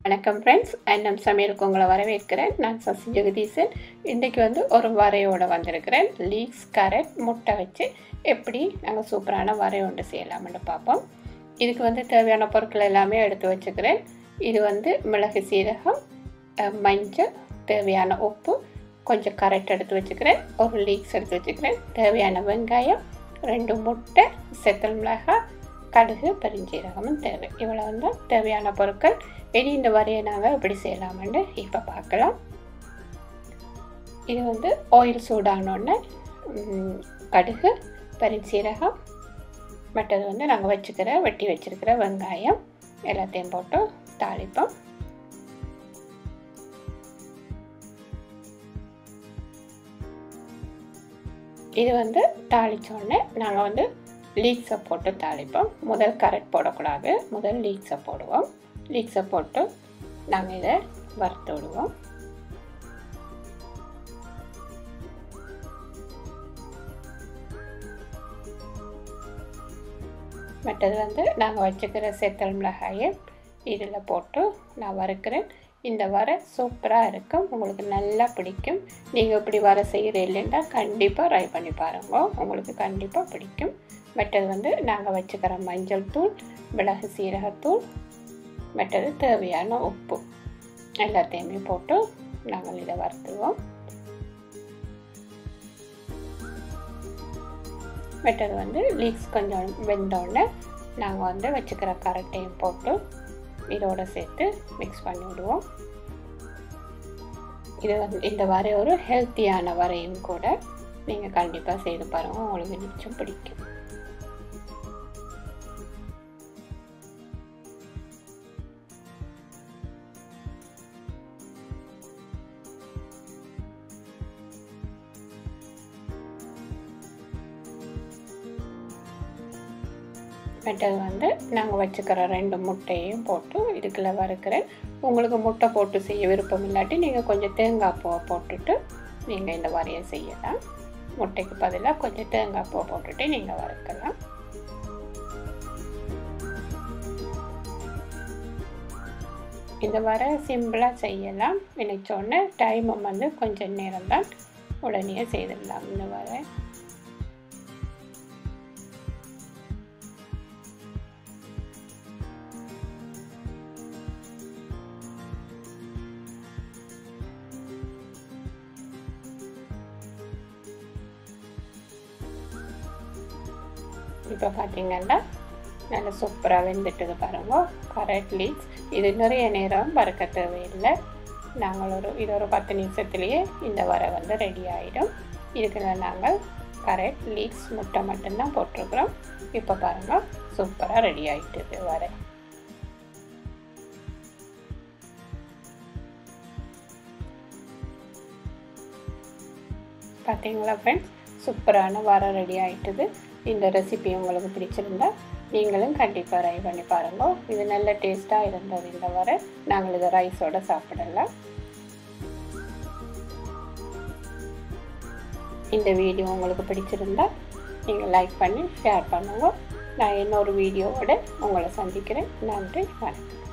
வணக்கம் ஃப்ரெண்ட்ஸ் அன்னம் சமையலுக்கு உங்களை வரவேற்கிறேன் நான் சசி ஜெகதீசன் இன்றைக்கி வந்து ஒரு வரையோடு வந்திருக்கிறேன் லீக்ஸ் கேரட் முட்டை வச்சு எப்படி நாங்கள் சூப்பரான வரை ஒன்று செய்யலாம்னு பார்ப்போம் இதுக்கு வந்து தேவையான பொருட்கள் எல்லாமே எடுத்து வச்சுக்கிறேன் இது வந்து மிளகு சீரகம் அஹ், மஞ்சள் தேவையான உப்பு கொஞ்சம் கரெக்ட் எடுத்து வச்சுக்கிறேன் ஒரு லீக்ஸ் எடுத்து வச்சுக்கிறேன் தேவையான வெங்காயம் ரெண்டு முட்டை செத்தல் மிளகாய் கடுகு பெருஞ்சீரகமும் தேவை இவ்வளோ வந்து தேவையான பொருட்கள் இனி இந்த வரையை நாங்கள் எப்படி செய்யலாம்னு இப்போ பார்க்கலாம் இது வந்து ஆயில் சூடானோடனே ம், கடுகு பெருஞ்சீரகம் மற்றது வந்து நாங்கள் வச்சுக்கிற வெட்டி வச்சிருக்கிற வெங்காயம் எல்லாத்தையும் போட்டு தாளிப்போம் இது வந்து தாளித்தோடனே நாங்கள் வந்து லீக்ஸை போட்டு தாளிப்போம் முதல் கரெக்ட் போடக்கூடாது முதல் லீக்ஸை போடுவோம் லீக்ஸை போட்டு நாங்கள் இதை வறுத்து விடுவோம் மற்றது வந்து நாங்கள் வச்சுக்கிற சேத்தல் மிளகாயை இதில் போட்டு நான் வறுக்கிறேன் இந்த வரை சூப்பராக இருக்கும் உங்களுக்கு நல்லா பிடிக்கும் நீங்கள் இப்படி வர செய்கிற இல்லைன்னா கண்டிப்பாக ட்ரை பண்ணி பாருங்க உங்களுக்கு கண்டிப்பாக பிடிக்கும் மற்றது வந்து நாங்கள் வச்சுக்கிற மஞ்சள் தூள் மிளகு சீரகத்தூள் மற்றது தேவையான உப்பு எல்லாத்தையுமே போட்டு நாங்கள் இதை வறுத்துவோம் மற்றது வந்து லீக்ஸ் கொஞ்சம் வெந்தோடனே நாங்கள் வந்து வச்சுக்கிற கரட்டையும் போட்டு இதோட சேர்த்து மிக்ஸ் பண்ணி விடுவோம் இது வந்து இந்த வரை ஒரு ஹெல்த்தியான வரையும் கூட நீங்கள் கண்டிப்பாக செய்து பாருங்கள் உங்களுக்கு நிச்சயம் பிடிக்கும் மற்றது வந்து நாங்கள் வச்சுக்கிற ரெண்டு முட்டையும் போட்டு இதுக்குள்ளே வறுக்கிறேன் உங்களுக்கு முட்டை போட்டு செய்ய விருப்பம் இல்லாட்டி நீங்கள் கொஞ்சம் தேங்காய் பூவை போட்டுட்டு நீங்கள் இந்த வரையை செய்யலாம் முட்டைக்கு பதிலாக கொஞ்சம் தேங்காய் பூவை போட்டுட்டு நீங்கள் வறுக்கலாம் இந்த வரை சிம்பிளாக செய்யலாம் நினைச்சோடனே டைமும் வந்து கொஞ்சம் நேரம் தான் உடனே செய்திடலாம் இந்த வரை இப்போ பார்த்தீங்கன்னா நல்லா சூப்பராக வெந்துட்டுது பாருங்க கரெக்ட் லீக்ஸ் இது நிறைய நேரம் வறுக்க தேவையில்லை நாங்கள் ஒரு இது ஒரு பத்து நிமிஷத்துலேயே இந்த வரை வந்து ரெடி ஆகிடும் இதுக்குள்ள நாங்கள் கரெக்ட் லீக்ஸ் முட்டை மட்டும்தான் போட்டிருக்கிறோம் இப்போ பாருங்கள் சூப்பராக ரெடி ஆகிட்டுது வரை பார்த்தீங்களா ஃப்ரெண்ட்ஸ் சூப்பரான வாரம் ரெடி ஆகிட்டுது இந்த ரெசிபி உங்களுக்கு பிடிச்சிருந்தா நீங்களும் கண்டிப்பாக ட்ரை பண்ணி பாருங்க இது நல்ல டேஸ்ட்டாக இருந்தது இந்த வரை நாங்கள் இதை ரைஸோட சாப்பிடலாம் இந்த வீடியோ உங்களுக்கு பிடிச்சிருந்தா நீங்கள் லைக் பண்ணி ஷேர் பண்ணுங்க நான் இன்னொரு வீடியோவோட உங்களை சந்திக்கிறேன் நன்றி வணக்கம்